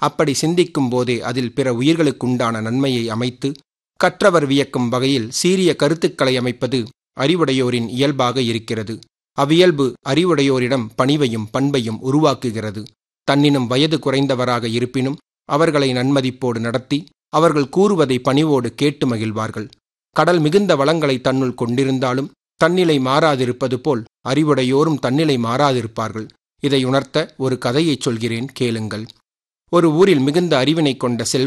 அப்படி சிந்திக்கும் போதே அதில் பிற உயிர்களுக்குண்டான நன்மையை அமைத்து கற்றவர் வியக்கும் வகையில் சீரிய கருத்துக்களை அமைப்பது அறிவுடையோரின் இயல்பாக இருக்கிறது அவ்வியல்பு அறிவுடையோரிடம் பணிவையும் பண்பையும் உருவாக்குகிறது தன்னினும் வயது குறைந்தவராக இருப்பினும் அவர்களை நன்மதிப்போடு நடத்தி அவர்கள் கூறுவதை பணிவோடு கேட்டு மகிழ்வார்கள் கடல் மிகுந்த வளங்களை தன்னுள் கொண்டிருந்தாலும் தன்னிலை மாறாதிருப்பது போல் அறிவுடையோரும் தன்னிலை மாறாதிருப்பார்கள் இதை உணர்த்த ஒரு கதையைச் சொல்கிறேன் கேளுங்கள் ஒரு ஊரில் மிகுந்த அறிவினை கொண்ட செல்வ